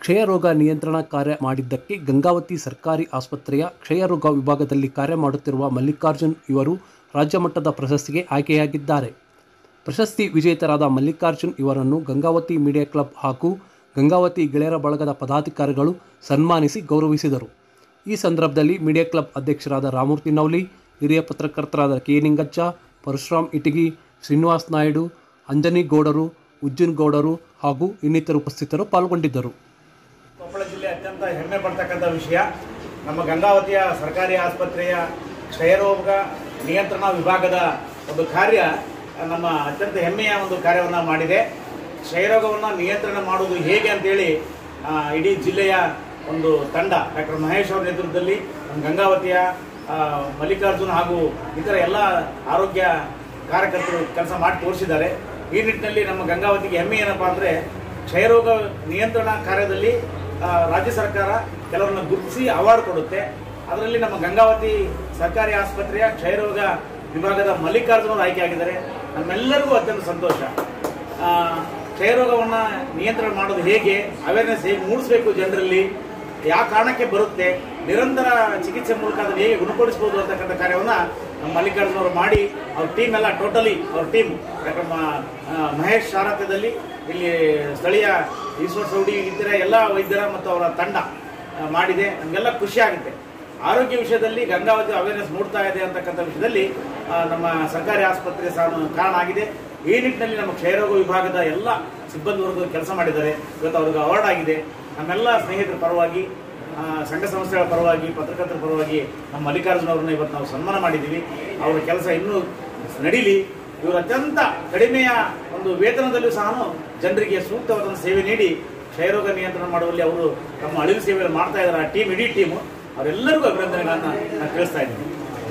ಕ್ಷಯರೋಗ ನಿಯಂತ್ರಣ ಕಾರ್ಯ ಮಾಡಿದ್ದಕ್ಕೆ ಗಂಗಾವತಿ ಸರ್ಕಾರಿ ಆಸ್ಪತ್ರೆಯ ಕ್ಷಯರೋಗ ವಿಭಾಗದಲ್ಲಿ ಕಾರ್ಯ ಮಾಡುತ್ತಿರುವ ಮಲ್ಲಿಕಾರ್ಜುನ್ ಇವರು ರಾಜ್ಯ ಮಟ್ಟದ ಪ್ರಶಸ್ತಿಗೆ ಆಯ್ಕೆಯಾಗಿದ್ದಾರೆ ಪ್ರಶಸ್ತಿ ವಿಜೇತರಾದ ಮಲ್ಲಿಕಾರ್ಜುನ್ ಇವರನ್ನು ಗಂಗಾವತಿ ಮೀಡಿಯಾ ಕ್ಲಬ್ ಹಾಗೂ ಗಂಗಾವತಿ ಗೆಳೆಯರ ಬಳಗದ ಪದಾಧಿಕಾರಿಗಳು ಸನ್ಮಾನಿಸಿ ಗೌರವಿಸಿದರು ಈ ಸಂದರ್ಭದಲ್ಲಿ ಮೀಡಿಯಾ ಕ್ಲಬ್ ಅಧ್ಯಕ್ಷರಾದ ರಾಮೂರ್ತಿ ನವಲಿ ಹಿರಿಯ ಪತ್ರಕರ್ತರಾದ ಕೆ ನಿಂಗಚ್ಚ ಪರಶುರಾಮ್ ಇಟಗಿ ಶ್ರೀನಿವಾಸ್ ನಾಯ್ಡು ಅಂಜನಿ ಗೌಡರು ಉಜ್ಜನ್ ಗೌಡರು ಹಾಗೂ ಇನ್ನಿತರು ಉಪಸ್ಥಿತರು ಪಾಲ್ಗೊಂಡಿದ್ದರು ಕೊಪ್ಪಳ ಜಿಲ್ಲೆ ಅತ್ಯಂತ ಹೆಮ್ಮೆ ಪಡ್ತಕ್ಕಂಥ ವಿಷಯ ನಮ್ಮ ಗಂಗಾವತಿಯ ಸರ್ಕಾರಿ ಆಸ್ಪತ್ರೆಯ ಕ್ಷಯರೋಗ ನಿಯಂತ್ರಣ ವಿಭಾಗದ ಒಂದು ಕಾರ್ಯ ನಮ್ಮ ಅತ್ಯಂತ ಹೆಮ್ಮೆಯ ಒಂದು ಕಾರ್ಯವನ್ನು ಮಾಡಿದೆ ಕ್ಷಯರೋಗವನ್ನು ನಿಯಂತ್ರಣ ಮಾಡುವುದು ಹೇಗೆ ಅಂತೇಳಿ ಆ, ಇಡೀ ಜಿಲ್ಲೆಯ ಒಂದು ತಂಡ ಡಾಕ್ಟರ್ ಮಹೇಶ್ ಅವರ ನೇತೃತ್ವದಲ್ಲಿ ನಮ್ಮ ಗಂಗಾವತಿಯ ಆ, ಮಲ್ಲಿಕಾರ್ಜುನ್ ಹಾಗೂ ಇತರ ಎಲ್ಲ ಆರೋಗ್ಯ ಕಾರ್ಯಕರ್ತರು ಕೆಲಸ ಮಾಡಿ ತೋರಿಸಿದ್ದಾರೆ ಈ ನಿಟ್ಟಿನಲ್ಲಿ ನಮ್ಮ ಗಂಗಾವತಿಗೆ ಹೆಮ್ಮೆ ಏನಪ್ಪಾ ಅಂದರೆ ಕ್ಷಯರೋಗ ನಿಯಂತ್ರಣ ಕಾರ್ಯದಲ್ಲಿ ಆ, ರಾಜ್ಯ ಸರ್ಕಾರ ಕೆಲವರನ್ನ ಗುರುತಿಸಿ ಅವಾರ್ಡ್ ಕೊಡುತ್ತೆ ಅದರಲ್ಲಿ ನಮ್ಮ ಗಂಗಾವತಿ ಸರ್ಕಾರಿ ಆಸ್ಪತ್ರೆಯ ಕ್ಷಯರೋಗ ವಿಭಾಗದ ಮಲ್ಲಿಕಾರ್ಜುನ ಅವರು ಆಯ್ಕೆಯಾಗಿದ್ದಾರೆ ನಮ್ಮೆಲ್ಲರಿಗೂ ಅತ್ಯಂತ ಸಂತೋಷ ಆ, ಕ್ಷಯರೋಗವನ್ನ ನಿಯಂತ್ರಣ ಮಾಡೋದು ಹೇಗೆ ಅವೇರ್ನೆಸ್ ಹೇಗೆ ಮೂಡಿಸಬೇಕು ಜನರಲ್ಲಿ ಯಾವ ಕಾರಣಕ್ಕೆ ಬರುತ್ತೆ ನಿರಂತರ ಚಿಕಿತ್ಸೆ ಮೂಲಕ ಅದನ್ನು ಹೇಗೆ ಗುಣಪಡಿಸಬಹುದು ಅಂತಕ್ಕಂಥ ಕಾರ್ಯವನ್ನ ನಮ್ಮ ಮಲ್ಲಿಕಾರ್ಜುನ ಅವರು ಮಾಡಿ ಅವ್ರ ಟೀಮ್ ಎಲ್ಲ ಟೋಟಲಿ ಅವ್ರ ಟೀಮ್ ಡಾಕ್ಟರ್ ಮಹೇಶ್ ಸಾರಥ್ಯದಲ್ಲಿ ಇಲ್ಲಿ ಸ್ಥಳೀಯ ಈಶ್ವರ್ ಸೌಡಿ ಇತರ ಎಲ್ಲ ವೈದ್ಯರ ಮತ್ತು ಅವರ ತಂಡ ಆ, ಮಾಡಿದೆ ನಮಗೆಲ್ಲ ಖುಷಿ ಆಗುತ್ತೆ ಆರೋಗ್ಯ ವಿಷಯದಲ್ಲಿ ಗಂಗಾವತಿ ಅವೇರ್ನೆಸ್ ಮೂಡ್ತಾ ಇದೆ ಅಂತಕ್ಕಂಥ ವಿಷಯದಲ್ಲಿ ಆ, ನಮ್ಮ ಸರ್ಕಾರಿ ಆಸ್ಪತ್ರೆ ಸಹ ಕಾರಣ ಆಗಿದೆ ಈ ನಿಟ್ಟಿನಲ್ಲಿ ನಮ್ಮ ಕ್ಷಯರೋಗ ವಿಭಾಗದ ಎಲ್ಲ ಸಿಬ್ಬಂದಿ ವರ್ಗ ಕೆಲಸ ಮಾಡಿದ್ದಾರೆ ಇವತ್ತು ಅವ್ರಿಗೆ ಅವಾರ್ಡ್ ಆಗಿದೆ ನಮ್ಮೆಲ್ಲ ಸ್ನೇಹಿತರ ಪರವಾಗಿ ಆ, ಸಂಘ ಸಂಸ್ಥೆಗಳ ಪರವಾಗಿ ಪತ್ರಕರ್ತರ ಪರವಾಗಿ ನಮ್ಮ ಮಲ್ಲಿಕಾರ್ಜುನ ಅವರನ್ನ ಇವತ್ತು ನಾವು ಸನ್ಮಾನ ಮಾಡಿದ್ದೀವಿ ಅವರ ಕೆಲಸ ಇನ್ನೂ ನಡೀಲಿ ಇವರು ಅತ್ಯಂತ ಕಡಿಮೆಯ ಒಂದು ವೇತನದಲ್ಲೂ ಸಹ ಜನರಿಗೆ ಸೂಕ್ತವಾದ ಸೇವೆ ನೀಡಿ ಕ್ಷಯರೋಗ ನಿಯಂತ್ರಣ ಮಾಡುವಲ್ಲಿ ಅವರು ತಮ್ಮ ಅಳಿಲು ಸೇವೆಯನ್ನು ಮಾಡ್ತಾ ಇದ್ದಾರೆ ಆ ಟೀಮ್ ಇಡೀ ಟೀಮು ಅವರೆಲ್ಲರಿಗೂ ಅಭಿನಂದನೆಗಳನ್ನ ನಾನು ತಿಳಿಸ್ತಾ ಇದ್ದೀನಿ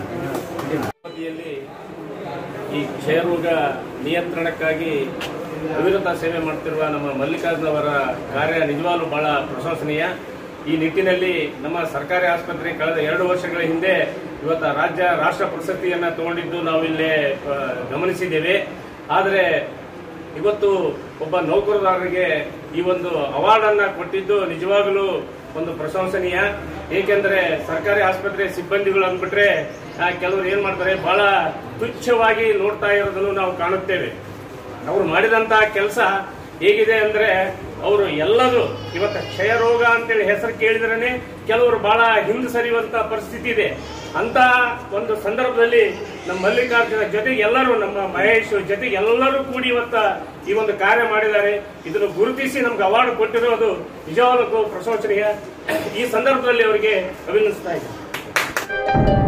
ಗಂಗಾವತಿಯಲ್ಲಿ ಈ ಕ್ಷಯರೋಗ ನಿಯಂತ್ರಣಕ್ಕಾಗಿ ಅವಿರತ ಸೇವೆ ಮಾಡ್ತಿರುವ ನಮ್ಮ ಮಲ್ಲಿಕಾರ್ಜುನ ಅವರ ಕಾರ್ಯ ನಿಜವಾಗ್ಲೂ ಬಹಳ ಪ್ರಶಂಸನೀಯ ಈ ನಿಟ್ಟಿನಲ್ಲಿ ನಮ್ಮ ಸರ್ಕಾರಿ ಆಸ್ಪತ್ರೆ ಕಳೆದ ಎರಡು ವರ್ಷಗಳ ಹಿಂದೆ ಇವತ್ತು ರಾಜ್ಯ ರಾಷ್ಟ್ರ ಪ್ರಶಸ್ತಿಯನ್ನ ತಗೊಂಡಿದ್ದು ನಾವು ಇಲ್ಲೇ ಆ, ಗಮನಿಸಿದ್ದೇವೆ ಆದರೆ ಇವತ್ತು ಒಬ್ಬ ನೌಕರದಾರರಿಗೆ ಈ ಒಂದು ಅವಾರ್ಡ್ ಅನ್ನ ಕೊಟ್ಟಿದ್ದು ನಿಜವಾಗಲೂ ಒಂದು ಪ್ರಶಂಸನೀಯ ಏಕೆಂದರೆ ಸರ್ಕಾರಿ ಆಸ್ಪತ್ರೆ ಸಿಬ್ಬಂದಿಗಳು ಅಂದ್ಬಿಟ್ರೆ ಆ, ಕೆಲವರು ಏನ್ ಮಾಡ್ತಾರೆ ಬಹಳ ತುಚ್ಛವಾಗಿ ನೋಡ್ತಾ ಇರೋದನ್ನು ನಾವು ಕಾಣುತ್ತೇವೆ ಅವರು ಮಾಡಿದಂತಹ ಕೆಲಸ ಹೇಗಿದೆ ಅಂದ್ರೆ ಅವರು ಎಲ್ಲರೂ ಇವತ್ತು ಕ್ಷಯ ರೋಗ ಅಂತೇಳಿ ಹೆಸರು ಕೇಳಿದ್ರೇನೆ ಕೆಲವರು ಬಹಳ ಹಿಂದೆ ಸರಿಯುವಂತ ಪರಿಸ್ಥಿತಿ ಇದೆ ಅಂತ ಒಂದು ಸಂದರ್ಭದಲ್ಲಿ ನಮ್ಮ ಮಲ್ಲಿಕಾರ್ಜುನ ಜೊತೆಗೆ ಎಲ್ಲರೂ ನಮ್ಮ ಮಹೇಶ್ ಜೊತೆಗೆ ಎಲ್ಲರೂ ಕೂಡಿ ಇವತ್ತ ಈ ಒಂದು ಕಾರ್ಯ ಮಾಡಿದ್ದಾರೆ ಇದನ್ನು ಗುರುತಿಸಿ ನಮ್ಗೆ ಅವಾರ್ಡ್ ಕೊಟ್ಟಿರೋದು ನಿಜವಾಗ್ಲೂ ಪ್ರಶಂಸನೀಯ ಈ ಸಂದರ್ಭದಲ್ಲಿ ಅವರಿಗೆ ಅಭಿನಂದಿಸ್ತಾ ಇದ್ದೀನಿ